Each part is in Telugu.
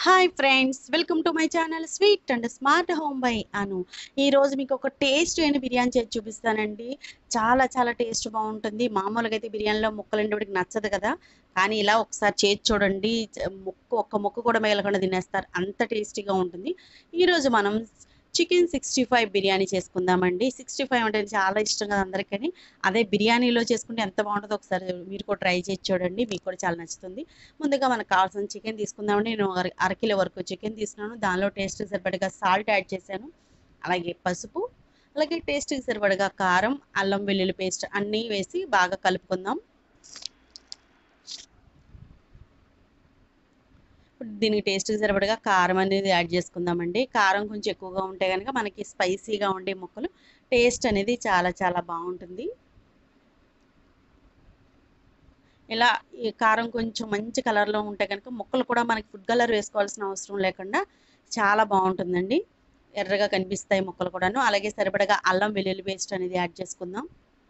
hi friends welcome to my channel sweet and smart home by Anu ఈరోజు మీకు ఒక టేస్ట్ అయిన బిర్యానీ చేసి చూపిస్తానండి చాలా చాలా టేస్ట్ బాగుంటుంది మామూలుగా అయితే బిర్యానీలో ముక్కలు వాడికి నచ్చదు కదా కానీ ఇలా ఒకసారి చేసి చూడండి చ- ముక్క ఒక్క ముక్క కూడా మిగలకుండా తినేస్తారు అంత టేస్టీగా ఉంటుంది ఈరోజు మనం చికెన్ సిక్స్టీ ఫైవ్ బిర్యానీ చేసుకుందామండి సిక్స్టీ ఫైవ్ అంటే చాలా ఇష్టం కదా అందరికీ అదే బిర్యానీలో చేసుకుంటే ఎంత బాగుంటుందో ఒకసారి మీరు కూడా ట్రై చేసి చూడండి మీకు కూడా చాలా నచ్చుతుంది ముందుగా మనకు కావాల్సిన చికెన్ తీసుకుందామండి నేను అర అరకిలో వరకు చికెన్ తీసుకున్నాను దానిలో టేస్ట్ సరిపడగా సాల్ట్ యాడ్ చేశాను అలాగే పసుపు అలాగే టేస్ట్కి సరిపడగా కారం అల్లం వెల్లుల్లి పేస్ట్ అన్నీ వేసి బాగా కలుపుకుందాం ఇప్పుడు దీనికి టేస్ట్కి సరిపడగా కారం అనేది యాడ్ చేసుకుందామండి కారం కొంచెం ఎక్కువగా ఉంటే కనుక మనకి స్పైసీగా ఉండే ముక్కలు టేస్ట్ అనేది చాలా చాలా బాగుంటుంది ఇలా ఈ కారం కొంచెం మంచి కలర్లో ఉంటే కనుక ముక్కలు కూడా మనకి ఫుడ్ కలర్ వేసుకోవాల్సిన అవసరం లేకుండా చాలా బాగుంటుందండి ఎర్రగా కనిపిస్తాయి ముక్కలు కూడాను అలాగే సరిపడగా అల్లం వెల్లుల్లి పేస్ట్ అనేది యాడ్ చేసుకుందాం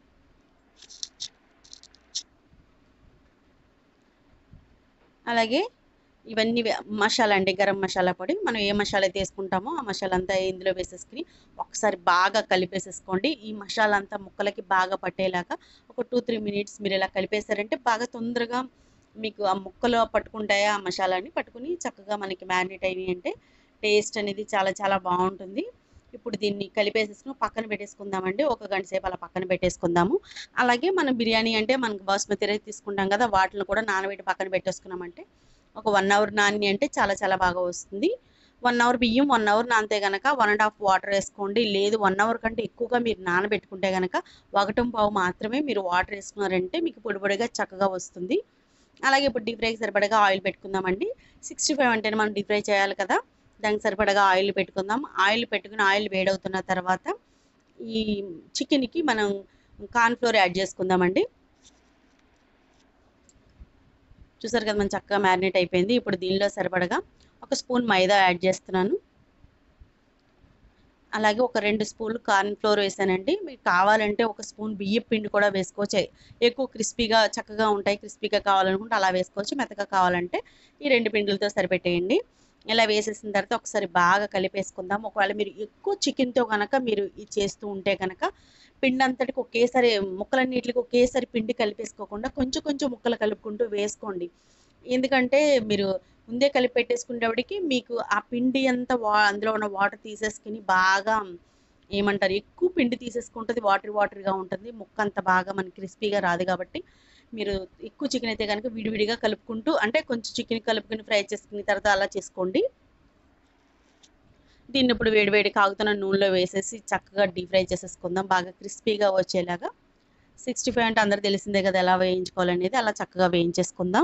అలాగే ఇవన్నీ వే- మసాలా అండి గరం మసాలా పొడి మనం ఏ మసాలా అయితే వేసుకుంటామో ఆ మసాలా అంతా ఇందులో వేసేసుకుని ఒకసారి బాగా కలిపేసేసుకోండి ఈ మసాలా అంతా ముక్కలకి బాగా పట్టేలాగా ఒక టూ త్రీ మినిట్స్ మీరు ఇలా కలిపేశారంటే బాగా తొందరగా మీకు ఆ ముక్కలో పట్టుకుంటాయా ఆ మసాలాని పట్టుకుని చక్కగా మనకి మ్యారినేట్ అయినాయి అంటే టేస్ట్ అనేది చాలా చాలా బాగుంటుంది ఇప్పుడు దీన్ని కలిపేసేసుకుని పక్కన పెట్టేసుకుందామండి ఒక గంట సేపు అలా పక్కన పెట్టేసుకుందాము అలాగే మనం బిర్యానీ అంటే మనకు బాస్మతి రైస్ తీసుకుంటాం కదా వాటిని కూడా నానబెట్టి పక్కన పెట్టేసుకున్నామంటే ఒక వన్ అవర్ నాని అంటే చాలా చాలా బాగా వస్తుంది వన్ అవర్ బియ్యం వన్ అవర్ నానితే గనక వన్ అండ్ హాఫ్ వాటర్ వేసుకోండి లేదు వన్ అవర్ కంటే ఎక్కువగా మీరు నానబెట్టుకుంటే గనక ఒకటం పావు మాత్రమే మీరు వాటర్ వేసుకున్నారంటే మీకు పొడి పొడిగా చక్కగా వస్తుంది అలాగే ఇప్పుడు డీప్ ఫ్రైకి సరిపడగా ఆయిల్ పెట్టుకుందామండి సిక్స్టీ ఫైవ్ అంటేనే మనం డీప్ ఫ్రై చేయాలి కదా దానికి సరిపడగా ఆయిల్ పెట్టుకుందాం ఆయిల్ పెట్టుకుని ఆయిల్ వేడవుతున్న తర్వాత ఈ చికెన్కి మనం కార్న్ ఫ్లోర్ యాడ్ చేసుకుందామండి చూసారు కదా మనం చక్కగా మ్యారినేట్ అయిపోయింది ఇప్పుడు దీనిలో సరిపడగా ఒక స్పూన్ మైదా యాడ్ చేస్తున్నాను అలాగే ఒక రెండు స్పూన్లు కార్న్ ఫ్లోర్ వేసానండి మీకు కావాలంటే ఒక స్పూన్ బియ్యం పిండి కూడా వేసుకోవచ్చు ఎక్కువ క్రిస్పీగా చక్కగా ఉంటాయి క్రిస్పీగా కావాలనుకుంటే అలా వేసుకోవచ్చు మెత్తగా కావాలంటే ఈ రెండు పిండిలతో సరిపెట్టేయండి ఇలా వేసేసిన తర్వాత ఒకసారి బాగా కలిపేసుకుందాం ఒకవేళ మీరు ఎక్కువ చికెన్తో కనుక మీరు ఇది చేస్తూ ఉంటే కనుక పిండి అంతటికి ఒకేసారి ముక్కలన్నిటికి ఒకేసారి పిండి కలిపేసుకోకుండా కొంచెం కొంచెం ముక్కలు కలుపుకుంటూ వేసుకోండి ఎందుకంటే మీరు ముందే కలిపి పెట్టేసుకునేటప్పటికి మీకు ఆ పిండి అంతా వా అందులో ఉన్న వాటర్ తీసేసుకుని బాగా ఏమంటారు ఎక్కువ పిండి తీసేసుకుంటుంది వాటర్ వాటర్గా ఉంటుంది ముక్క అంత బాగా మనకి క్రిస్పీగా రాదు కాబట్టి మీరు ఎక్కువ చికెన్ అయితే కనుక విడివిడిగా కలుపుకుంటూ అంటే కొంచెం చికెన్ కలుపుకుని ఫ్రై చేసుకున్న తర్వాత అలా చేసుకోండి దీన్ని ఇప్పుడు వేడివేడి కాగుతున్న నూనెలో వేసేసి చక్కగా డీప్ ఫ్రై చేసేసుకుందాం బాగా క్రిస్పీగా వచ్చేలాగా సిక్స్టీ ఫైవ్ అంటే అందరు తెలిసిందే కదా ఎలా వేయించుకోవాలనేది అలా చక్కగా వేయించేసుకుందాం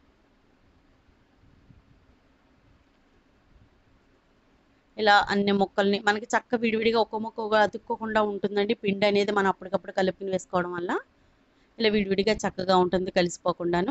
ఇలా అన్ని ముక్కల్ని మనకి చక్క విడివిడిగా ఒక్క ముక్క ఒక అతుక్కోకుండా ఉంటుందండి పిండి అనేది మనం అప్పటికప్పుడు కలుపుకుని వేసుకోవడం వల్ల ఇలా విడివిడిగా చక్కగా ఉంటుంది కలిసిపోకుండాను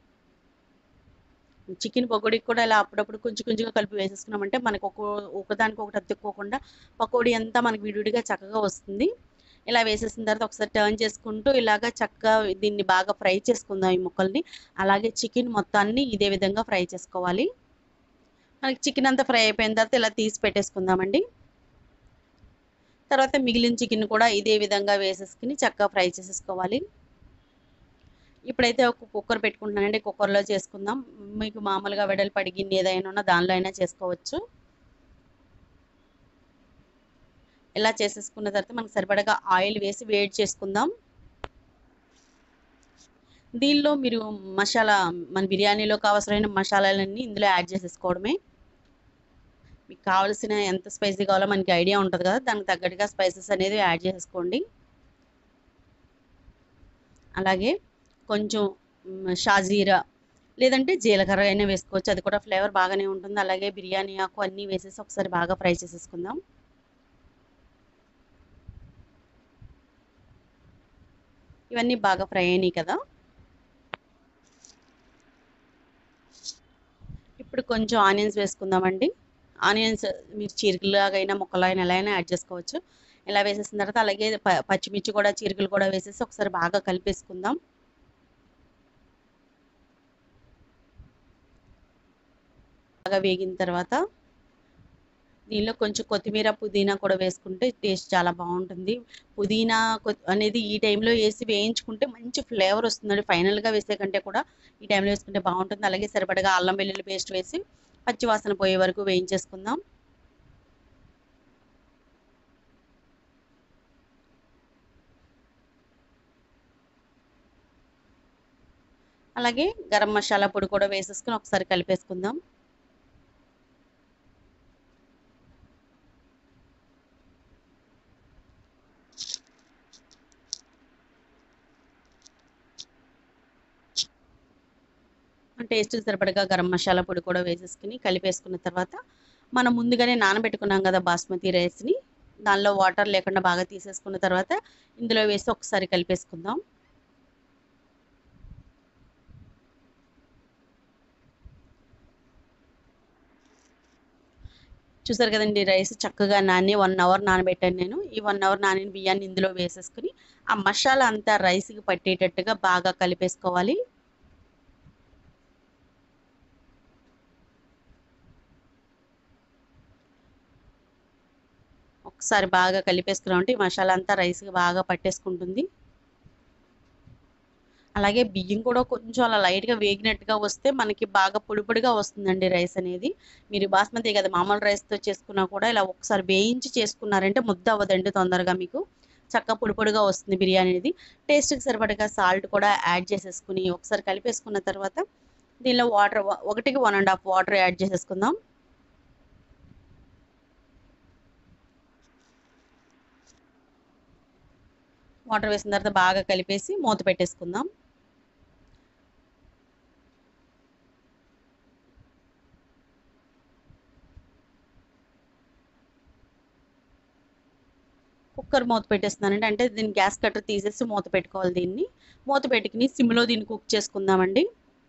చికెన్ పకోడీకి కూడా ఇలా అప్పుడప్పుడు కొంచెం కొంచెంగా కలిపి వేసేసుకున్నామంటే మనకు ఒక ఒకదానికి ఒకటి అతుక్కోకుండా పకోడీ అంతా మనకి విడివిడిగా చక్కగా వస్తుంది ఇలా వేసేసిన తర్వాత ఒకసారి టర్న్ చేసుకుంటూ ఇలాగ చక్కగా దీన్ని బాగా ఫ్రై చేసుకుందాం ఈ ముక్కల్ని అలాగే చికెన్ మొత్తాన్ని ఇదే విధంగా ఫ్రై చేసుకోవాలి మనకి చికెన్ అంతా ఫ్రై అయిపోయిన తర్వాత ఇలా తీసి పెట్టేసుకుందామండి తర్వాత మిగిలిన చికెన్ కూడా ఇదే విధంగా వేసేసుకుని చక్కగా ఫ్రై చేసేసుకోవాలి ఇప్పుడైతే ఒక కుక్కర్ పెట్టుకుంటున్నానండి కుక్కర్లో చేసుకుందాం మీకు మామూలుగా వెడల్పడి గిన్నె ఏదైనా ఉన్నా దానిలో అయినా చేసుకోవచ్చు ఇలా చేసేసుకున్న తర్వాత మనకు సరిపడగా ఆయిల్ వేసి వేడి చేసుకుందాం దీనిలో మీరు మసాలా మన బిర్యానీలో కావాల్సిన మసాలాలన్నీ ఇందులో యాడ్ చేసేసుకోవడమే మీకు కావాల్సిన ఎంత స్పైసీ కావాలో మనకి ఐడియా ఉంటుంది కదా దానికి తగ్గట్టుగా స్పైసెస్ అనేది యాడ్ చేసుకోండి అలాగే కొంచెం మ్, షాజీరా లేదంటే జీలకర్ర అయినా వేసుకోవచ్చు అది కూడా ఫ్లేవర్ బాగానే ఉంటుంది అలాగే బిర్యానీ ఆకు అన్నీ వేసేసి ఒకసారి బాగా ఫ్రై చేసేసుకుందాం ఇవన్నీ బాగా ఫ్రై అయినాయి కదా ఇప్పుడు కొంచెం ఆనియన్స్ వేసుకుందామండి ఆనియన్స్ మీరు చీరికలాగైనా ముక్కలైనా ఎలా అయినా యాడ్ చేసుకోవచ్చు ఇలా వేసేసిన తర్వాత అలాగే ప- పచ్చిమిర్చి కూడా చీరికలు కూడా వేసేసి ఒకసారి బాగా కలిపేసుకుందాం బాగా వేగిన తర్వాత దీనిలో కొంచెం కొత్తిమీర పుదీనా కూడా వేసుకుంటే టేస్ట్ చాలా బాగుంటుంది పుదీనా కొ- అనేది ఈ టైంలో వేసి వేయించుకుంటే మంచి ఫ్లేవర్ వస్తుందండి ఫైనల్గా వేసే కంటే కూడా ఈ టైంలో వేసుకుంటే బాగుంటుంది అలాగే సరిపడగా అల్లం వెల్లుల్లి పేస్ట్ వేసి పచ్చివాసన పోయే వరకు వేయించేసుకుందాం అలాగే గరం మసాలా పొడి కూడా వేసేసుకుని ఒకసారి కలిపేసుకుందాం టేస్ట్ సరిపడగా గరం మసాలా పొడి కూడా వేసేసుకుని కలిపేసుకున్న తర్వాత మనం ముందుగానే నానబెట్టుకున్నాం కదా బాస్మతి రైస్ని దానిలో వాటర్ లేకుండా బాగా తీసేసుకున్న తర్వాత ఇందులో వేసి ఒకసారి కలిపేసుకుందాం చూసారు కదండి రైస్ చక్కగా నాని వన్ అవర్ నానబెట్టాను నేను ఈ వన్ అవర్ నానిన బియ్యాన్ని ఇందులో వేసేసుకుని ఆ మసాలా అంతా రైస్కి పట్టేటట్టుగా బాగా కలిపేసుకోవాలి ఒకసారి బాగా కలిపేసుకున్నామంటే ఈ మసాలా అంతా రైస్కి బాగా పట్టేసుకుంటుంది అలాగే బియ్యం కూడా కొంచెం అలా లైట్గా వేగినట్టుగా వస్తే మనకి బాగా పొడి పొడిగా వస్తుందండి రైస్ అనేది మీరు బాస్మతి కదా మామూలు రైస్తో చేసుకున్నా కూడా ఇలా ఒకసారి వేయించి చేసుకున్నారంటే ముద్ద అవ్వదండి తొందరగా మీకు చక్కగా పొడి పొడిగా వస్తుంది బిర్యానీ అనేది టేస్ట్కి సరిపడగా సాల్ట్ కూడా యాడ్ చేసేసుకుని ఒకసారి కలిపేసుకున్న తర్వాత దీనిలో వాటర్ ఒకటికి one and half water add చేసేసుకుందాం వాటర్ వేసిన తర్వాత బాగా కలిపేసి మూత పెట్టేసుకుందాం కుక్కర్ మూత పెట్టేస్తున్నానండి అంటే దీన్ని గ్యాస్ కట్టర్ తీసేసి మూత పెట్టుకోవాలి దీన్ని మూత పెట్టుకుని సిమ్లో దీన్ని కుక్ చేసుకుందామండి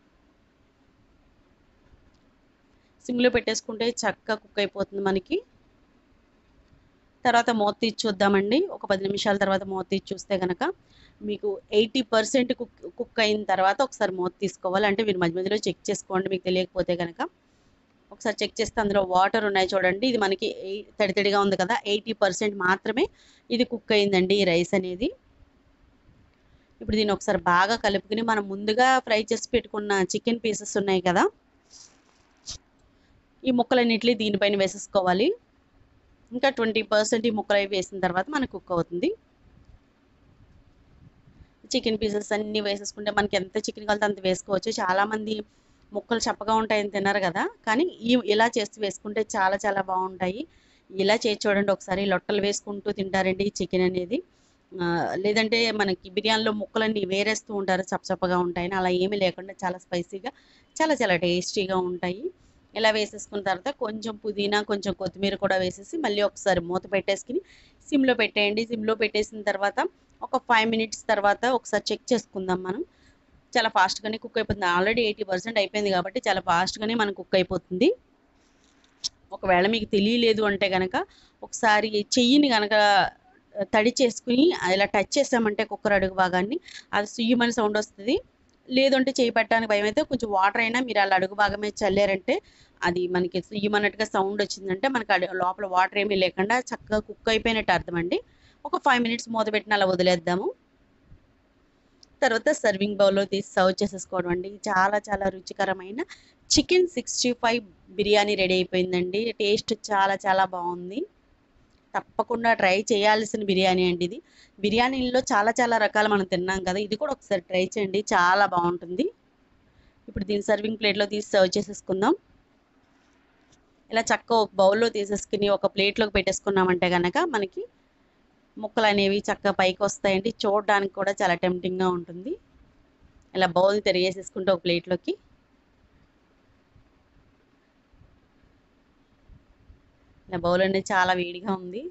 సిమ్లో పెట్టేసుకుంటే చక్కగా కుక్ అయిపోతుంది మనకి తర్వాత మూత తీసి చూద్దామండి ఒక పది నిమిషాల తర్వాత మూత తీసి చూస్తే కనుక మీకు ఎయిటీ పర్సెంట్ కుక్ కుక్ అయిన తర్వాత ఒకసారి మూత తీసుకోవాలి అంటే మీరు మధ్య మధ్యలో చెక్ చేసుకోండి మీకు తెలియకపోతే కనుక ఒకసారి చెక్ చేస్తే అందులో వాటర్ ఉన్నాయి చూడండి ఇది మనకి ఎయి- తడి తడిగా ఉంది కదా ఎయిటీ పర్సెంట్ మాత్రమే ఇది కుక్ అయిందండి ఈ రైస్ అనేది ఇప్పుడు దీన్ని ఒకసారి బాగా కలుపుకుని మనం ముందుగా ఫ్రై చేసి పెట్టుకున్న చికెన్ పీసెస్ ఉన్నాయి కదా ఈ ముక్కలన్నిటిని దీనిపైన వేసేసుకోవాలి ఇంకా ట్వంటీ పర్సెంట్ ఈ ముక్కలు అవి వేసిన తర్వాత మనకు కుక్ అవుతుంది చికెన్ పీసెస్ అన్నీ వేసేసుకుంటే మనకి ఎంత చికెన్ కలితే అంత వేసుకోవచ్చు చాలామంది ముక్కలు చప్పగా ఉంటాయని తిన్నారు కదా కానీ ఈ ఇలా చేసి వేసుకుంటే చాలా చాలా బాగుంటాయి ఇలా చేసి చూడండి ఒకసారి లొట్టలు వేసుకుంటూ తింటారండి ఈ చికెన్ అనేది ఆ, లేదంటే మనకి బిర్యానీలో ముక్కలన్నీ వేరేస్తూ ఉంటారు చప్పచప్పగా ఉంటాయని అలా ఏమీ లేకుండా చాలా స్పైసీగా చాలా చాలా టేస్టీగా ఉంటాయి ఇలా వేసేసుకున్న తర్వాత కొంచెం పుదీనా కొంచెం కొత్తిమీర కూడా వేసేసి మళ్ళీ ఒకసారి మూత పెట్టేసుకుని సిమ్లో పెట్టేయండి సిమ్లో పెట్టేసిన తర్వాత ఒక ఫైవ్ మినిట్స్ తర్వాత ఒకసారి చెక్ చేసుకుందాం మనం చాలా ఫాస్ట్గానే కుక్ అయిపోతుంది ఆల్రెడీ ఎయిటీ పర్సెంట్ అయిపోయింది కాబట్టి చాలా ఫాస్ట్గానే మనకు కుక్ అయిపోతుంది ఒకవేళ మీకు తెలియలేదు అంటే కనుక ఒకసారి చెయ్యిని కనుక తడి చేసుకుని ఇలా టచ్ చేసామంటే కుక్కర్ అడుగు భాగాన్ని అది సుయ్యమని సౌండ్ వస్తుంది లేదంటే చేయి పెట్టడానికి భయం అయితే కొంచెం వాటర్ అయినా మీరు అలా అడుగు భాగం మీద చల్లారంటే అది మనకి సుయ్యమన్నట్టుగా సౌండ్ వచ్చిందంటే మనకి అడు- లోపల వాటర్ ఏమీ లేకుండా చక్కగా కుక్ అయిపోయినట్టు అర్థం అండి ఒక ఫైవ్ మినిట్స్ మూత పెట్టిన అలా వదిలేద్దాము తర్వాత సర్వింగ్ బౌల్లో తీసి సర్వ్ చేసేసుకోవడం అండి చాలా చాలా రుచికరమైన chicken sixty five biryani ready అయిపోయిందండి టేస్ట్ చాలా చాలా బాగుంది తప్పకుండా ట్రై చేయాల్సిన బిర్యానీ అండి ఇది బిర్యానీల్లో చాలా చాలా రకాలు మనం తిన్నాం కదా ఇది కూడా ఒకసారి ట్రై చేయండి చాలా బాగుంటుంది ఇప్పుడు దీన్ని సర్వింగ్ ప్లేట్లో తీసి సర్వ్ చేసేసుకుందాం ఇలా చక్క ఒక బౌల్లో తీసేసుకుని ఒక ప్లేట్లోకి పెట్టేసుకున్నామంటే కనుక మనకి ముక్కలు అనేవి చక్కగా పైకి వస్తాయండి చూడడానికి కూడా చాలా టెంప్టింగ్గా ఉంటుంది ఇలా బౌల్ తిరిగేసేసుకుంటే ఒక ప్లేట్లోకి ఇలా బౌల్ అనేది చాలా వేడిగా ఉంది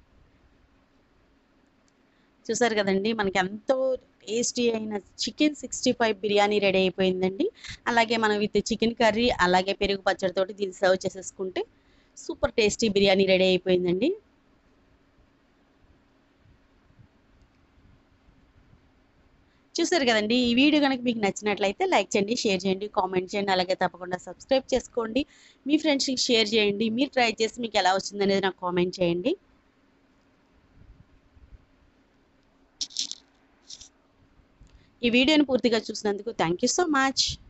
చూసారు కదండి మనకి ఎంతో టేస్టీ అయిన chicken sixty five biryani ready అయిపోయిందండి అలాగే మనం విత్ చికెన్ కర్రీ అలాగే పెరుగు పచ్చడితోటి దీన్ని సర్వ్ చేసేసుకుంటే సూపర్ టేస్టీ బిర్యానీ రెడీ అయిపోయిందండి చూసారు కదండి ఈ వీడియో కనుక మీకు నచ్చినట్లయితే లైక్ చేయండి షేర్ చేయండి కామెంట్ చేయండి అలాగే తప్పకుండా సబ్స్క్రైబ్ చేసుకోండి మీ ఫ్రెండ్స్కి షేర్ చేయండి మీరు ట్రై చేసి మీకు ఎలా వచ్చింది అనేది నాకు కామెంట్ చేయండి ఈ వీడియోని పూర్తిగా చూసినందుకు థ్యాంక్ యూ సో మచ్